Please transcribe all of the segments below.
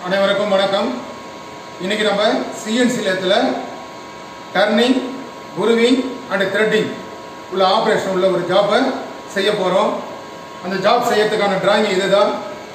அனைவருக்கும் வணக்கம் இன்னைக்கு நம்ம சிஎன்சி லேத்தில் டர்னிங் குருவிங் அண்ட் த்ரெட்டிங் உள்ள ஆப்ரேஷன் உள்ள ஒரு ஜாப்பை செய்ய போகிறோம் அந்த ஜாப் செய்யறதுக்கான டிராயிங் இதுதான்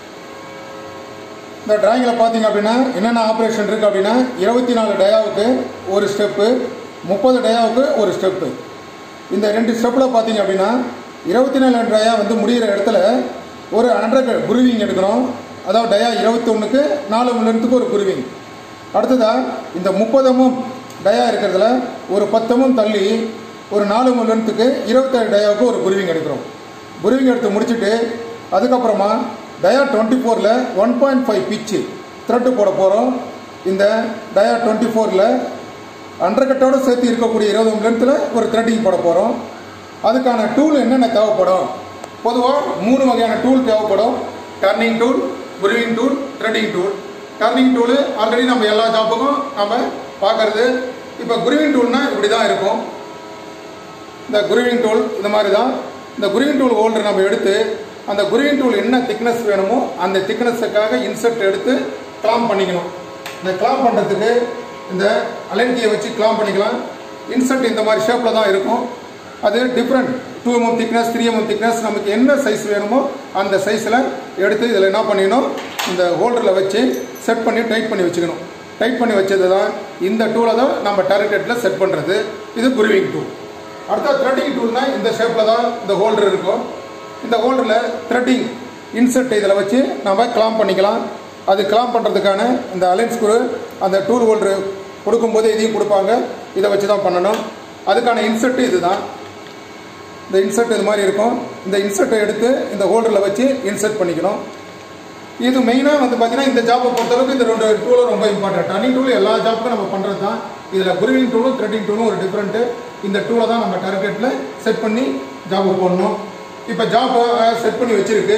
இந்த டிராயிங்கில் பார்த்தீங்க அப்படின்னா என்னென்ன ஆப்ரேஷன் இருக்குது அப்படின்னா இருபத்தி நாலு டயாவுக்கு ஒரு ஸ்டெப்பு முப்பது டயாவுக்கு ஒரு ஸ்டெப்பு இந்த ரெண்டு ஸ்டெப்பில் பார்த்தீங்க அப்படின்னா இருபத்தி நாலு டயா வந்து முடிகிற இடத்துல ஒரு ஹண்ட்ரட் குருவிங் எடுக்கிறோம் அதாவது டயா இருபத்தி ஒன்றுக்கு நாலு மணி நேரத்துக்கு ஒரு குருவிங் அடுத்ததாக இந்த முப்பதமும் டயா இருக்கிறதுல ஒரு பத்தமும் தள்ளி ஒரு நாலு மணி நேரத்துக்கு இருபத்தேழு டயாவுக்கு ஒரு குருவிங் எடுக்கிறோம் குருவிங் எடுத்து முடிச்சுட்டு அதுக்கப்புறமா டயா டுவெண்ட்டி ஃபோரில் one point five pitch thread போட போகிறோம் இந்த டயா டுவெண்ட்டி ஃபோரில் அண்டர்கட்டோடு சேர்த்து இருக்கக்கூடிய இருபது மணி நேரத்தில் ஒரு த்ரெட்டிங் போட போகிறோம் அதுக்கான டூல் என்னென்ன தேவைப்படும் பொதுவாக மூணு வகையான டூல் தேவைப்படும் turning tool grooving tool threading tool turning tool already நம்ம எல்லா ஜாப்புக்கும் நம்ம பார்க்கறது இப்போ குருவிங் டூல்னா இப்படி தான் இருக்கும் இந்த குருவிங் டூல் இந்த மாதிரி தான் இந்த குருவிங் டூல் ஹோல்டர் நம்ம எடுத்து அந்த குருவிங் டூல் என்ன திக்னஸ் வேணுமோ அந்த திக்னஸுக்காக இன்செர்ட் எடுத்து கிளாம் பண்ணிக்கணும் இந்த கிளாம் பண்ணுறதுக்கு இந்த அலன்கியை வச்சு கிளாம் பண்ணிக்கலாம் இன்செர்ட் இந்த மாதிரி ஷேப்பில் தான் இருக்கும் அது different two mm thickness three mm thickness நமக்கு என்ன சைஸ் வேணுமோ அந்த சைஸில் எடுத்து இதில் என்ன பண்ணிடணும் இந்த ஹோல்டரில் வச்சு செட் பண்ணி டைட் பண்ணி வச்சுக்கணும் டைட் பண்ணி வச்சது தான் இந்த டூலை தான் நம்ம டார்கெட்டில் செட் பண்ணுறது இது குருவிங் டூல் அடுத்த த்ரெட்டிங் டூல்னா இந்த ஷேப்பில் தான் இந்த ஹோல்டர் இருக்கும் இந்த ஹோல்டரில் த்ரெட்டிங் இன்செர்ட் இதில் வச்சு நம்ம கிளாம் பண்ணிக்கலாம் அது கிளாம் பண்ணுறதுக்கான இந்த அலைன்ஸ் குரு அந்த டூல் ஹோல்டர் கொடுக்கும்போது இதையும் கொடுப்பாங்க இதை வச்சு தான் பண்ணணும் அதுக்கான இன்செர்ட்டு இதுதான் இந்த இன்செர்ட் இது மாதிரி இருக்கும் இந்த இன்செர்ட்டை எடுத்து இந்த ஹோல்டரில் வச்சு இன்செர்ட் பண்ணிக்கணும் இது மெயினாக வந்து பார்த்தீங்கன்னா இந்த ஜாப்பை பொறுத்தளவுக்கு இந்த ரெண்டு டூலும் ரொம்ப இம்பார்ட்டன்ட் டர்னிங் டூல் எல்லா ஜாப்புக்கும் நம்ம பண்ணுறது தான் இதில் குருவிங் டூலும் த்ரெட்டிங் டூலும் ஒரு டிஃப்ரெண்ட்டு இந்த டூலை தான் நம்ம டார்கெட்டில் செட் பண்ணி ஜாபை போடணும் இப்போ ஜாப்பை செட் பண்ணி வச்சுருக்கு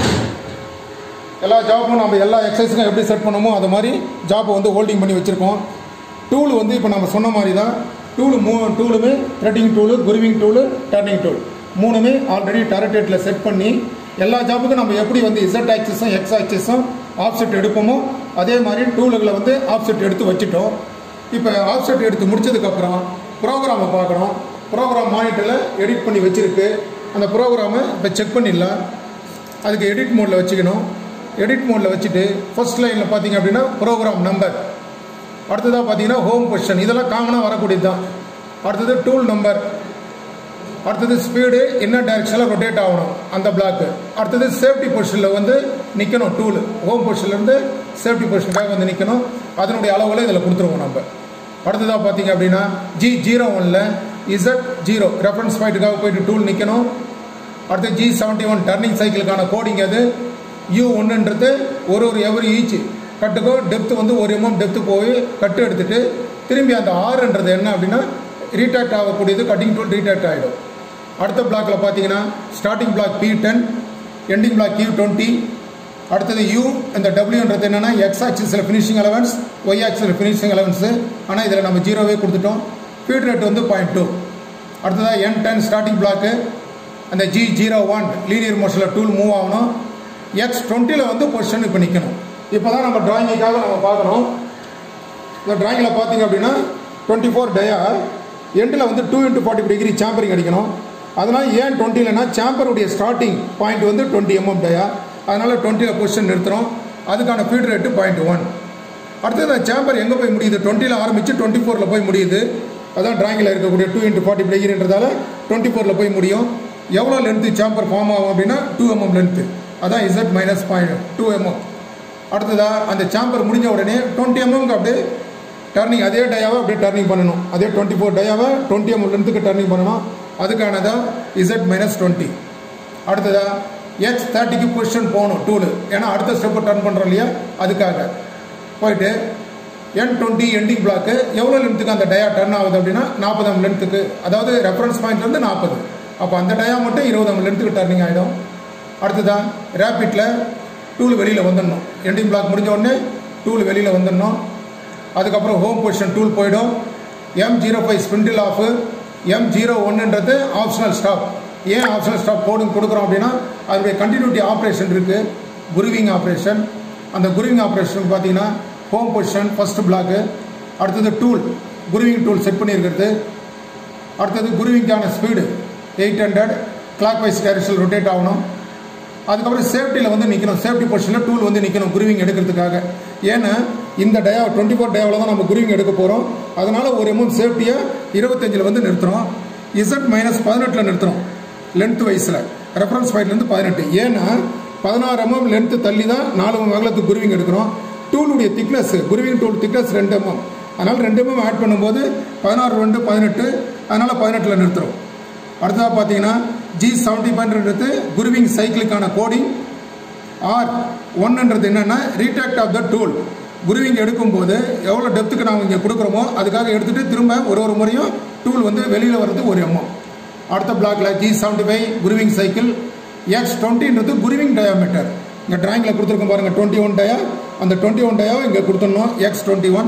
எல்லா ஜாப்பும் நம்ம எல்லா எக்ஸசைஸுக்கும் எப்படி செட் பண்ணணுமோ அது மாதிரி ஜாப்பை வந்து ஹோல்டிங் பண்ணி வச்சுருக்கோம் டூல் வந்து இப்போ நம்ம சொன்ன மாதிரி தான் டூலு மூ டூலுமே threading tool grooving tool turning tool மூணுமே ஆல்ரெடி டார்கெட்டில் செட் பண்ணி எல்லா ஜாப்புக்கும் நம்ம எப்படி வந்து இசட் ஆக்சிஸும் எக்ஸ் ஆக்சிஸும் ஆஃப்செட் எடுப்போமோ அதே மாதிரி டூலுகளை வந்து ஆஃப்செட் எடுத்து வச்சுட்டோம் இப்போ ஆஃப்செட் எடுத்து முடிச்சதுக்கப்புறம் ப்ரோக்ராமை பார்க்கணும் ப்ரோக்ராம் மானிட்டரில் எடிட் பண்ணி வச்சுருக்கு அந்த ப்ரோக்ராமை இப்போ செக் பண்ணிடலாம் அதுக்கு எடிட் மோடில் வச்சுக்கணும் எடிட் மோடில் வச்சுட்டு ஃபர்ஸ்ட் லைனில் பார்த்தீங்க அப்படின்னா ப்ரோக்ராம் நம்பர் அடுத்ததாக பார்த்தீங்கன்னா ஹோம் பொசிஷன் இதெல்லாம் காமனாக வரக்கூடியது தான் அடுத்தது டூல் நம்பர் அடுத்தது ஸ்பீடு என்ன டைரக்ஷனில் ரொட்டேட் ஆகணும் அந்த பிளாக்கு அடுத்தது சேஃப்டி பொசிஷனில் வந்து நிற்கணும் டூல் ஹோம் பொசிஷன்லேருந்து சேஃப்டி பொசிஷனுக்காக வந்து நிற்கணும் அதனுடைய அளவில் இதில் கொடுத்துருவோம் நம்ம அடுத்ததாக பார்த்தீங்க அப்படின்னா ஜி ஜீரோ ஒனில் இசட் ஜீரோ ரெஃபரன்ஸ் பாயிண்ட்டுக்காக போயிட்டு டூல் நிற்கணும் அடுத்து ஜி செவன்ட்டி ஒன் டர்னிங் சைக்கிளுக்கான கோடிங் அது யூ ஒன்றுன்றது ஒரு ஒரு எவரி ஈச் கட்டுக்கும் டெப்த்து வந்து ஒரு எம்எம் டெப்த்து போய் கட்டு எடுத்துட்டு திரும்பி அந்த ஆறுன்றது என்ன அப்படின்னா ரீடாக்ட் ஆகக்கூடியது கட்டிங் டூல் ரீடாக்ட் ஆகிடும் அடுத்த பிளாக்ல பார்த்தீங்கன்னா starting block P ten ending block U twenty அடுத்தது யூ இந்த டபிள்யூன்றது என்னன்னா எக்ஸ் ஆக்சிஸில் ஃபினிஷிங் அலவன்ஸ் ஒய் ஆக்சிஸில் ஃபினிஷிங் அலவன்ஸு ஆனால் இதில் நம்ம ஜீரோவே கொடுத்துட்டோம் ஃபீட் ரேட் வந்து பாயிண்ட் டூ அடுத்ததாக என் டென் ஸ்டார்டிங் பிளாக்கு அந்த ஜி ஜீரோ ஒன் லீனியர் மோஷனில் டூல் மூவ் ஆகணும் எக்ஸ் டுவெண்ட்டியில் வந்து பொசிஷன் இப்போ நிற்கணும் இப்போ தான் நம்ம டிராயிங்குக்காக நம்ம பார்க்கணும் இந்த டிராயிங்கில் பார்த்தீங்க அப்படின்னா டுவெண்ட்டி ஃபோர் டயா எண்டில் வந்து two into forty degree chamfering அடிக்கணும் அதனால் ஏன் டுவெண்ட்டிலனா சாம்பருடைய ஸ்டார்டிங் பாயிண்ட் வந்து டுவெண்ட்டி எம்எம் டயா அதனால் டுவெண்ட்டியில் பொசிஷன் நிறுத்துகிறோம் அதுக்கான ஃபீட் ரேட்டு பாயிண்ட் ஒன் அடுத்தது அந்த சாம்பர் எங்கே போய் முடியுது டுவெண்ட்டியில் ஆரம்பித்து டுவெண்ட்டி ஃபோரில் போய் முடியுது அதான் டிராயிங்கில் இருக்கக்கூடிய டூ இன்ட்டு ஃபார்ட்டி டிகிரின்றதால டுவெண்ட்டி ஃபோரில் போய் முடியும் எவ்வளோ லென்த்து சாம்பர் ஃபார்ம் ஆகும் அப்படின்னா டூ எம்எம் லென்த்து அதான் Z minus point two mm அடுத்ததாக அந்த சாம்பர் முடிஞ்ச உடனே டுவெண்ட்டி எம்எம்க்கு அப்படியே டர்னிங் அதே டயாவை அப்படியே டர்னிங் பண்ணணும் அதே டுவெண்ட்டி ஃபோர் டயாவை டுவெண்ட்டி எம் லென்த்துக்கு டர்னிங் பண்ணணும் அதுக்கானதா இசட் மைனஸ் டுவெண்ட்டி அடுத்ததா எக்ஸ் தேர்ட்டிக்கு பொசிஷன் போகணும் டூலு ஏன்னா அடுத்த ஸ்டெப்பு டர்ன் பண்ணுறோம் இல்லையா அதுக்காக போயிட்டு என் டுவெண்ட்டி எண்டிங் பிளாக்கு எவ்வளோ லென்த்துக்கு அந்த டயா டர்ன் ஆகுது அப்படின்னா நாற்பதாம் லென்த்துக்கு அதாவது ரெஃபரன்ஸ் பாயிண்ட் வந்து நாற்பது அப்போ அந்த டயா மட்டும் இருபதாம் லென்த்துக்கு டர்னிங் ஆகிடும் அடுத்ததான் ரேபிட்டில் டூல் வெளியில் வந்துடணும் எண்டிங் பிளாக் முடிஞ்ச உடனே டூல் வெளியில் வந்துடணும் அதுக்கப்புறம் ஹோம் பொசிஷன் டூல் போயிடும் M zero five spindle off M zero ஒன்றுன்றது ஆப்ஷனல் ஸ்டாப் ஏன் ஆப்ஷனல் ஸ்டாப் கோடிங் கொடுக்குறோம் அப்படின்னா அதனுடைய கண்டினியூட்டி ஆப்ரேஷன் இருக்குது குருவிங் ஆப்ரேஷன் அந்த குருவிங் ஆப்ரேஷனுக்கு பார்த்தீங்கன்னா ஹோம் பொசிஷன் ஃபர்ஸ்ட் பிளாக்கு அடுத்தது டூல் குருவிங் டூல் செட் பண்ணியிருக்கிறது அடுத்தது குருவிங்கான speed eight hundred clockwise direction rotate ஆகணும் அதுக்கப்புறம் சேஃப்டியில் வந்து நிற்கணும் சேஃப்டி பொசிஷனில் டூல் வந்து நிற்கணும் குருவிங் எடுக்கிறதுக்காக ஏன்னா இந்த டயா டுவெண்ட்டி ஃபோர் டயாவில் தான் நம்ம குருவிங் எடுக்க போகிறோம் அதனால் ஒரு எம்எம் சேஃப்டியை இருபத்தஞ்சில் வந்து நிறுத்துறோம் இசட் மைனஸ் பதினெட்டில் நிறுத்துறோம் லென்த் வைஸில் ரெஃபரன்ஸ் பாயிண்ட்லேருந்து பதினெட்டு ஏன்னா பதினாறு எம்எம் லென்த்து தள்ளி தான் நாலு எம்எம் அகலத்துக்கு குருவிங் எடுக்கிறோம் டூலுடைய திக்னஸ் குருவிங் டூல் திக்னஸ் ரெண்டு எம்எம் அதனால் ரெண்டு எம்எம் ஆட் பண்ணும்போது பதினாறு ரெண்டு பதினெட்டு அதனால் பதினெட்டில் நிறுத்துறோம் அடுத்ததாக பார்த்தீங்கன்னா ஜி செவன்டி பாயிண்ட்ன்றது குருவிங் சைக்கிளுக்கான கோடிங் ஆர் ஒன்ன்றது என்னென்னா retract of the tool grooving எடுக்கும்போது எவ்வளோ டெப்த்துக்கு நாங்கள் இங்கே கொடுக்குறோமோ அதுக்காக எடுத்துகிட்டு திரும்ப ஒரு ஒரு முறையும் டூல் வந்து வெளியில் வர்றது ஒரு எம்எம் அடுத்த பிளாக்ல G seventy five grooving cycle X டுவெண்ட்டின்றது குருவிங் டயாமீட்டர் இங்கே டிராயிங்கில் கொடுத்துருக்கோம் பாருங்கள் டுவெண்ட்டி ஒன் டயா அந்த டுவெண்ட்டி ஒன் டயாவை இங்கே கொடுத்துடணும் X twenty one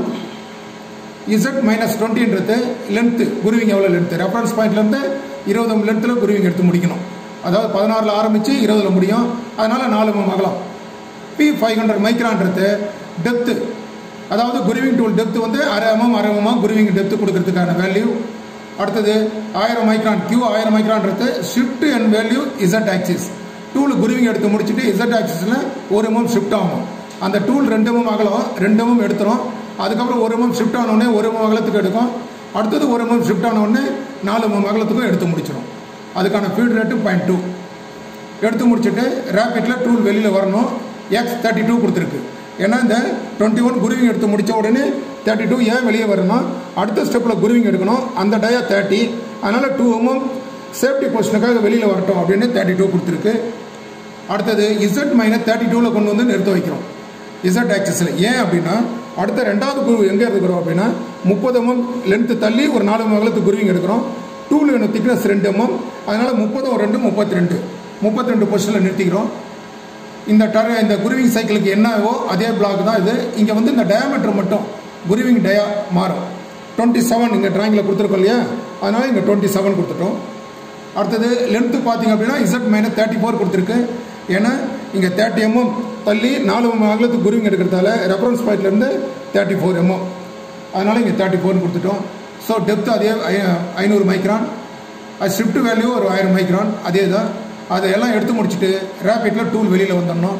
Z minus டுவெண்ட்டின்றது லென்த்து குருவிங் எவ்வளோ லென்த்து ரெஃபரன்ஸ் பாயிண்ட்லேருந்து இருபது லென்த்தில் குருவிங் எடுத்து முடிக்கணும் அதாவது பதினாறில் ஆரம்பித்து இருபதில் முடியும் அதனால் நாலு மகலாம் பி ஃபைவ் ஹண்ட்ரட் மைக்ரான்றது டெப்த்து அதாவது குருவிங் டூல் டெப்த்து வந்து அரை எம்எம் அரை எம்எம் குருவிங் டெப்த்து கொடுக்கறதுக்கான வேல்யூ அடுத்தது ஆயிரம் மைக்ரான் கியூ ஆயிரம் மைக்ரான்றது shift and value Z axis tool grooving எடுத்து முடிச்சுட்டு இசட் ஆக்சிஸில் ஒரு எம்எம் ஷிஃப்ட் ஆகும் அந்த டூல் ரெண்டு எம்எம் அகலம் ரெண்டு எம்எம் எடுத்துரும் அதுக்கப்புறம் ஒரு எம்எம் ஷிஃப்ட் ஆனோடனே ஒரு எம்எம் அகலத்துக்கு எடுக்கும் அடுத்தது ஒரு எம்எம் ஷிஃப்ட் ஆனோடனே நாலு எம்எம் அகலத்துக்கும் எடுத்து முடிச்சிடும் அதுக்கான ஃபீட் ரேட்டு பாயிண்ட் டூ எடுத்து முடிச்சுட்டு ரேபிட்டில் டூல் வெளியில் வரணும் எக்ஸ் தேர்ட்டி டூ கொடுத்துருக்கு ஏன்னா இந்த டுவெண்ட்டி ஒன் குருவிங் எடுத்து முடித்த உடனே தேர்ட்டி டூ ஏன் வெளியே வரணும் அடுத்த ஸ்டெப்பில் குருவிங் எடுக்கணும் அந்த டயா தேர்ட்டி அதனால் டூ எம்எம் சேஃப்டி பொசிஷனுக்காக வெளியில் வரட்டும் அப்படின்னு தேர்ட்டி டூ கொடுத்துருக்கு அடுத்தது இசட் மைனஸ் தேர்ட்டி டூவில் கொண்டு வந்து நிறுத்த வைக்கிறோம் இசட் ஆக்சஸில் ஏன் அப்படின்னா அடுத்த ரெண்டாவது குரு எங்கே எடுக்கிறோம் அப்படின்னா முப்பது எம்எம் லென்த்து தள்ளி ஒரு நாலு மகளத்து குருவிங் எடுக்கிறோம் டூல் வேணும் திக்னஸ் ரெண்டு எம்எம் அதனால் முப்பதும் ரெண்டு முப்பத்தி ரெண்டு முப்பத்தி ரெண்டு பொசிஷனில் நிறுத்திக்கிறோம் இந்த டர் இந்த குருவிங் சைக்கிளுக்கு என்னவோ அதே பிளாக் தான் இது இங்கே வந்து இந்த டயாமீட்டர் மட்டும் குருவிங் டயா மாறும் டுவெண்ட்டி செவன் இங்கே ட்ராயிங்கில் கொடுத்துருக்கோம் இல்லையா அதனால் இங்கே டுவெண்ட்டி செவன் கொடுத்துட்டோம் அடுத்தது லென்த்து பார்த்தீங்க அப்படின்னா இசட் மைனஸ் தேர்ட்டி ஃபோர் கொடுத்துருக்கு ஏன்னா இங்கே தேர்ட்டி எம்எம் தள்ளி நாலு அகலத்துக்கு குருவிங் எடுக்கிறதால ரெஃபரன்ஸ் பாயிண்ட்லேருந்து தேர்ட்டி ஃபோர் எம்எம் அதனால் இங்கே தேர்ட்டி ஃபோர்னு கொடுத்துட்டோம் ஸோ டெப்த் அதே ஐ- ஐநூறு மைக்ரான் அது ஷிஃப்ட் வேல்யூ ஒரு ஆயிரம் மைக்ரான் அதே தான் அதை எல்லாம் எடுத்து முடிச்சுட்டு ரேபிட்டில் டூல் வெளியில் வந்துடணும்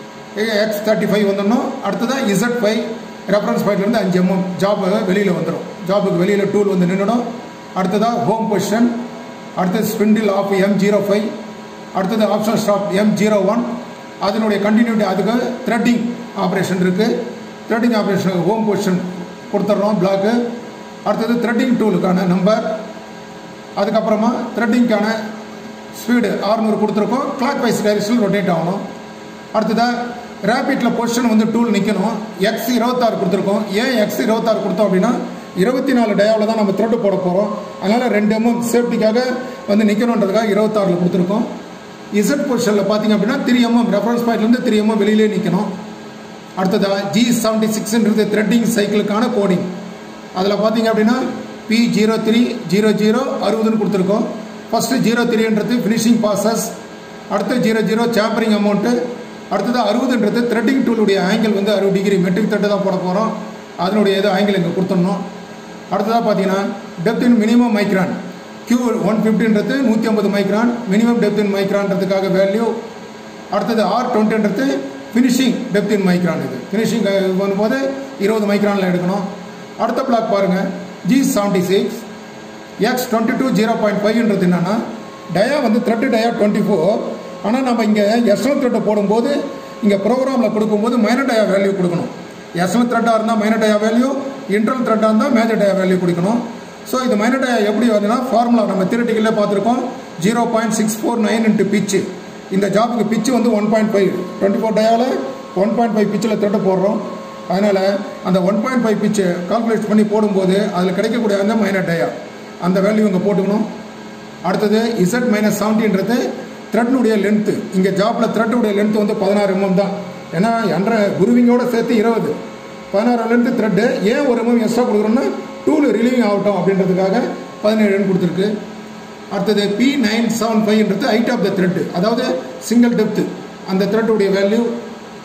எக்ஸ் தேர்ட்டி ஃபைவ் வந்துடணும் அடுத்ததான் இசட் ஃபைவ் ரெஃபரன்ஸ் பாயிண்ட்லேருந்து அஞ்சு எம்எம் ஜாப் வெளியில் வந்துடும் ஜாபுக்கு வெளியில் டூல் வந்து நின்றுடும் அடுத்ததாக ஹோம் பொசிஷன் அடுத்தது spindle off M zero five அடுத்தது option stop M zero one அதனுடைய கண்டினியூட்டி அதுக்கு த்ரெட்டிங் ஆப்ரேஷன் இருக்குது த்ரெட்டிங் ஆப்ரேஷனுக்கு ஹோம் பொசிஷன் கொடுத்துட்றோம் பிளாக்கு அடுத்தது த்ரெட்டிங் டூலுக்கான நம்பர் அதுக்கப்புறமா த்ரெட்டிங்க்கான ஸ்பீடு 600 கொடுத்துருக்கோம் கிளாக் வைஸ் டைரக்ஷன் ரொட்டேட் ஆகணும் அடுத்ததாக ரேபிட்டில் பொசிஷன் வந்து டூல் நிற்கணும் எக்ஸ் இருபத்தாறு கொடுத்துருக்கோம் ஏன் எக்ஸ் இருபத்தாறு கொடுத்தோம் அப்படின்னா இருபத்தி நாலு டயாவில் தான் நம்ம த்ரெட்டு போட போகிறோம் அதனால் ரெண்டு எம்எம் சேஃப்டிக்காக வந்து நிற்கணுன்றதுக்காக இருபத்தாறில் கொடுத்துருக்கோம் இசட் பொசிஷனில் பார்த்தீங்க அப்படின்னா த்ரீ எம்எம் ரெஃபரன்ஸ் பாயிண்ட்லேருந்து த்ரீ எம்எம் வெளியிலே நிற்கணும் அடுத்ததாக ஜி செவன்டி சிக்ஸ்ன்றது த்ரெட்டிங் சைக்கிளுக்கான கோடிங் அதில் பார்த்தீங்க அப்படின்னா P zero three zero zero அறுபதுன்னு கொடுத்துருக்கோம் ஃபஸ்ட்டு ஜீரோ த்ரீன்றது ஃபினிஷிங் பாசஸ் அடுத்து ஜீரோ ஜீரோ சாம்பரிங் அமௌண்ட்டு அடுத்தது அறுபதுன்றது த்ரெட்டிங் டூலுடைய ஆங்கிள் வந்து அறுபது டிகிரி மெட்ரிக் த்ரெட்டு தான் போட போகிறோம் அதனுடைய இது ஆங்கிள் இங்கே கொடுத்துடணும் அடுத்ததாக பார்த்தீங்கன்னா depth in minimum micron Q one ஃபிஃப்டின்றது நூற்றி ஐம்பது மைக்ரான் மினிமம் டெப்த் இன் மைக்ரான்றதுக்காக வேல்யூ அடுத்தது ஆர் டுவெண்ட்டின்றது ஃபினிஷிங் டெப்த் இன் மைக்ரான் இது ஃபினிஷிங் பண்ணும்போது இருபது மைக்ரானில் எடுக்கணும் அடுத்த பிளாக் பாருங்கள் G seventy six X twenty two zero point ஃபைவ்ன்றது என்னன்னா டயா வந்து த்ரெட்டு டயா டுவெண்ட்டி ஃபோர் ஆனால் நம்ம இங்கே எஸ்எல் த்ரெட்டை போடும்போது இங்கே ப்ரோக்ராமில் கொடுக்கும்போது மைனர் டயா வேல்யூ கொடுக்கணும் எஸ்எல் த்ரெட்டாக இருந்தால் மைனர் டயா வேல்யூ இன்டர்னல் த்ரெட்டாக இருந்தால் மேஜர் டயா வேல்யூ கொடுக்கணும் ஸோ இது மைனர் டயா எப்படி வருதுன்னா ஃபார்முலா நம்ம தியரட்டிக்கலே பார்த்துருக்கோம் zero point six four nine into pitch இந்த ஜாபுக்கு பிச்சு வந்து one point five twenty four டயாவில் ஒன் பாயிண்ட் ஃபைவ் பிச்சில் த்ரெட்டை போடுறோம் அதனால் அந்த one point five pitch calculate பண்ணி போடும்போது அதில் கிடைக்கக்கூடிய அந்த மைனர் டயா அந்த வேல்யூ இங்கே போட்டுக்கணும் அடுத்தது இசட் மைனஸ் செவன்டீன்றது த்ரெட்னுடைய லென்த்து இங்கே ஜாப்பில் த்ரெட்டுடைய லென்த்து வந்து பதினாறு எம்எம் தான் ஏன்னா என்ற குருவிங்கோட சேர்த்து இருபது பதினாறு லென்த்து த்ரெட்டு ஏன் ஒரு எம்எம் எக்ஸ்ட்ரா கொடுக்குறோம்னா டூல் ரிலீவிங் ஆகட்டும் அப்படின்றதுக்காக பதினேழுன்னு கொடுத்துருக்கு அடுத்தது பி நைன் செவன் ஃபைவ்ன்றது ஹைட் ஆஃப் த த்ரெட் அதாவது சிங்கிள் டெப்த்து அந்த த்ரெட்டுடைய வேல்யூ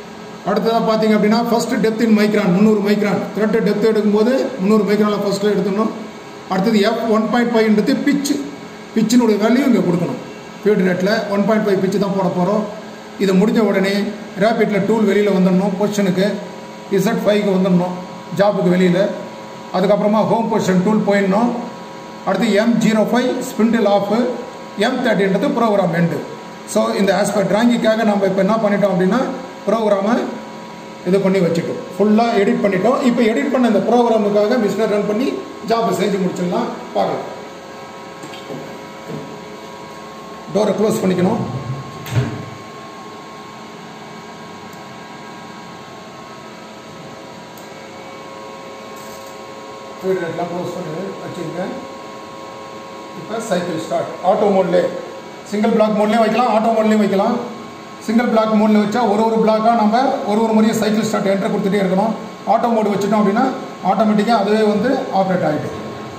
அடுத்ததாக பார்த்தீங்க அப்படின்னா ஃபர்ஸ்ட் டெப்த் இன் மைக்ரான் முந்நூறு மைக்ரான் த்ரெட் டெப்த் எடுக்கும்போது முந்நூறு மைக்ரானில் ஃபர்ஸ்ட்டில் எடுத்துடணும் அடுத்தது எஃப் ஒன் பாயிண்ட் ஃபைவ்ன்றது பிச் பிச்சினுடைய வேல்யூ இங்கே கொடுக்கணும் ஃபீல்டு நெட்டில் ஒன் பாயிண்ட் ஃபைவ் பிச்சு தான் போட போகிறோம் இது முடிஞ்ச உடனே ரேபிட்டில் டூல் வெளியில் வந்துடணும் பொசிஷனுக்கு இசட் ஃபைவ்க்கு வந்துடணும் ஜாபுக்கு வெளியில் அதுக்கப்புறமா ஹோம் பொசிஷன் டூல் போயிடணும் அடுத்து M zero five spindle off M தேர்ட்டின்றது ப்ரோக்ராம் எண்டு ஸோ இந்த ஆஸ் பர் டிராயிங்குக்காக நம்ம இப்போ என்ன பண்ணிட்டோம் அப்படின்னா ப்ரோக்ராமை இது பண்ணி வச்சுட்டோம் ஃபுல்லாக எடிட் பண்ணிட்டோம் இப்போ எடிட் பண்ண இந்த ப்ரோக்ராமுக்காக மிஷினை ரன் பண்ணி ஜாப்பை செஞ்சு முடிச்சிடலாம் பார்க்கலாம் டோரை க்ளோஸ் பண்ணிக்கணும் ஃபீல்டெல்லாம் க்ளோஸ் பண்ணி வச்சுருங்க இப்போ சைக்கிள் ஸ்டார்ட் ஆட்டோ மோட்லே சிங்கிள் பிளாக் மோட்லேயும் வைக்கலாம் ஆட்டோ மோட்லேயும் வைக்கலாம் சிங்கிள் பிளாக் மோடில் வச்சா ஒரு ஒரு பிளாக்காக நம்ம ஒரு ஒரு முறையும் சைக்கிள் ஸ்டார்ட் என்ட்ரு கொடுத்துட்டே இருக்கணும் ஆட்டோ மோடு வச்சுட்டோம் அப்படின்னா ஆட்டோமேட்டிக்காக அதுவே வந்து ஆப்ரேட் ஆகிடும்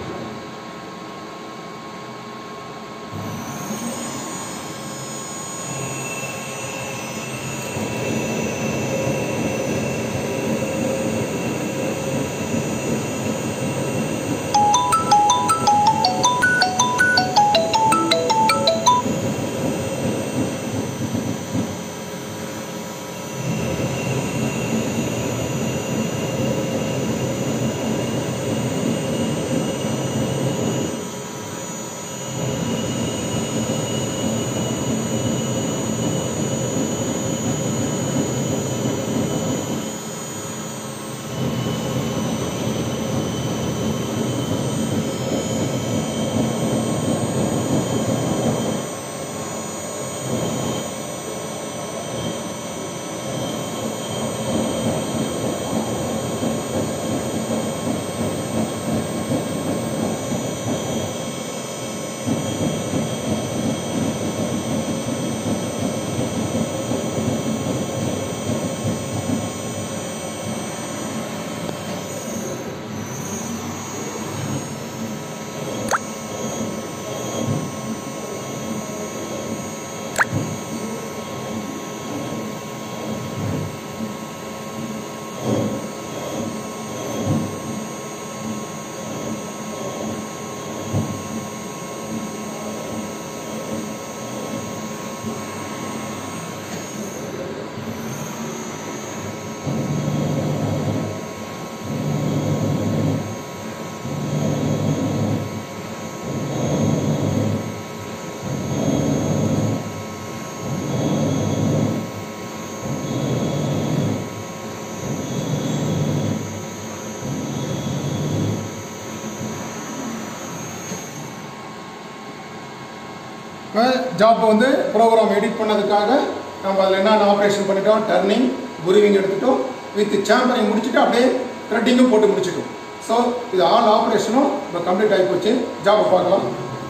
இப்போ ஜாப் வந்து ப்ரோக்ராம் எடிட் பண்ணதுக்காக நம்ம அதில் என்னென்ன ஆப்ரேஷன் பண்ணிட்டோம் டர்னிங் குருவிங் எடுத்துட்டோம் வித் சேம்பரிங் முடிச்சுட்டு அப்படியே த்ரெட்டிங்கும் போட்டு முடிச்சிட்டோம் ஸோ இது ஆல் ஆப்ரேஷனும் இப்போ கம்ப்ளீட் ஆகி போச்சு ஜாப்பை பார்க்கலாம்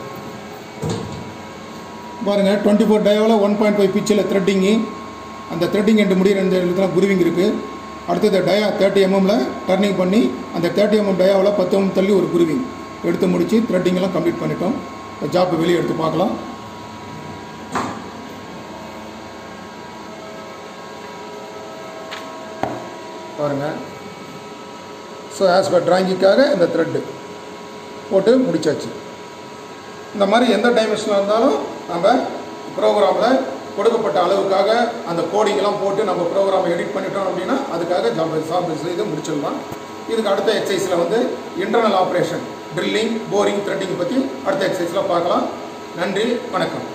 பாருங்கள் டுவெண்ட்டி ஃபோர் டயோவில் ஒன் பாயிண்ட் ஃபைவ் பிச்சில் த்ரெட்டிங்கு அந்த த்ரெட்டிங் எண்டு முடிகிற இந்த இடத்துல குருவிங் இருக்குது அடுத்தது டயா தேர்ட்டி எம்எம்ல டர்னிங் பண்ணி அந்த தேர்ட்டி எம்எம் டயாவில் பத்து எம்எம் தள்ளி ஒரு குருவிங் எடுத்து முடித்து த்ரெட்டிங் எல்லாம் கம்ப்ளீட் பண்ணிட்டோம் இப்போ ஜாப் வெளியே எடுத்து பார்க்கலாம் பாருங்கள் ஸோ ஆஸ் பர் டிராயிங்குக்காக இந்த த்ரெட்டு போட்டு முடிச்சாச்சு இந்த மாதிரி எந்த டைமென்ஷனில் இருந்தாலும் நம்ம ப்ரோக்ராமில் கொடுக்கப்பட்ட அளவுக்காக அந்த கோடிங்லாம் போட்டு நம்ம ப்ரோக்ராமை எடிட் பண்ணிட்டோம் அப்படின்னா அதுக்காக ஜாப் ஜாப் இது முடிச்சிடலாம் இதுக்கு அடுத்த எக்ஸசைஸில் வந்து internal operation drilling boring threading பற்றி அடுத்த எக்ஸசைஸில் பார்க்கலாம் நன்றி வணக்கம்